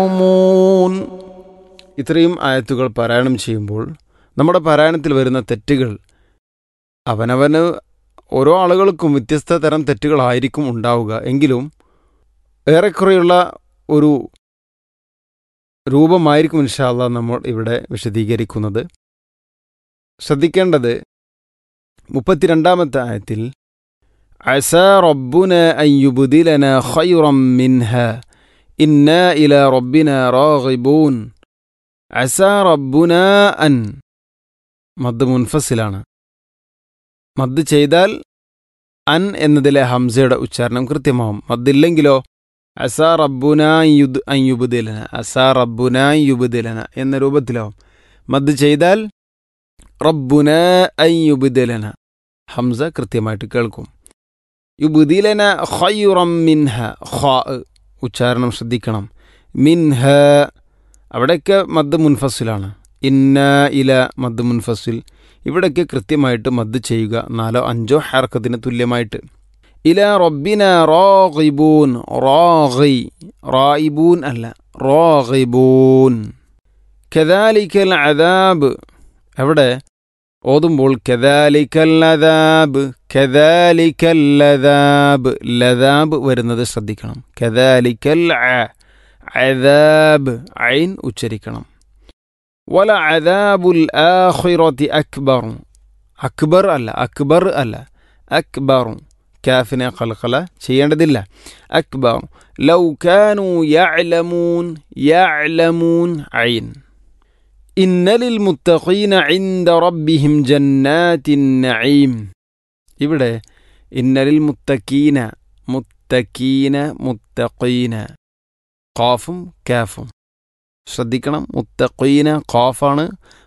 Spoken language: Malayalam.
മൂൻ ഇത്രയും ആയത്തുകൾ പാരായണം ചെയ്യുമ്പോൾ നമ്മുടെ പാരായണത്തിൽ വരുന്ന തെറ്റുകൾ അവനവന് ഓരോ ആളുകൾക്കും വ്യത്യസ്ത തരം തെറ്റുകളായിരിക്കും ഉണ്ടാവുക എങ്കിലും ഏറെക്കുറെയുള്ള ഒരു രൂപമായിരിക്കും ഇൻഷാല്ല നമ്മൾ ഇവിടെ വിശദീകരിക്കുന്നത് ശ്രദ്ധിക്കേണ്ടത് മുപ്പത്തിരണ്ടാമത്തെ ആയത്തിൽ അസ റബ്ബുന അയ്യുബുദിലന ഖൈറം മിൻഹ ഇന്ന ഇല റബ്ബിന റാഗിബൂൻ അസ റബ്ബുന അൻ മദ് മുൻഫസിലാണ് മദ് ചെയ്താൽ അൻ എന്നതിലെ ഹംസയുടെ ഉച്ചാരണം കൃത്യമാവും മദ്ദില്ലെങ്കിലോ അസ റബ്ബുന യുദ് അയ്യുബുദിലന അസ റബ്ബുന യുബുദിലന എന്ന രൂപത്തിലാവും മദ് ചെയ്താൽ റബ്ബുന അയ്യുബുദിലന ഹംസ കൃത്യമായിട്ട് കേൾക്കും യുബുദിലന ഖൈറം മിൻഹ ഖാ ഉച്ചാരണം ശ്രദ്ധിക്കണം മിൻഹ അവിടെയൊക്കെ മദ് മുൻഫസിലാണ് ഇന്ന ഇല മദ് മുൻഫസിൽ ഇവിടെയൊക്കെ കൃത്യമായിട്ട് മദ് ചെയ്യുക നാലോ അഞ്ചോ ഹർക്കത്തിന് തുല്യമായിട്ട് ഇല റബ്ബിന റോഗിബൂൻ റോഗി റായിബൂൻ അല്ല റോഗിബൂൻ കദാലിക്കൽ അദാബ് എവിടെ ഓതുമ്പോൾ കദാലിക്കൽ അദാബ് കദാലിക്കൽ ലദാബ് ലദാബ് വരുന്നത് ശ്രദ്ധിക്കണം കദാലിക്കൽ അദാബ് ഐൻ ഉച്ചരിക്കണം വല അദാബുൽ ആഖിറത്തി അക്ബർ അക്ബർ അല്ല അക്ബർ അല്ല അക്ബർ കാഫിനെ കൽക്കല ചെയ്യേണ്ടതില്ല അക്ബർ ലൗ കാനു യഅലമൂൻ യഅലമൂൻ ഐൻ ഇന്നലിൽ മുത്തഖീന ഇൻദ റബ്ബിഹിം ജന്നാത്തിൻ നഈം ഇവിടെ ഇന്നലിൽ മുത്തക്കീന മുത്തക്കീന മുത്തഖീന ഖാഫും കാഫും ശ്രദ്ധിക്കണം മുത്തഖീന ഖാഫാണ്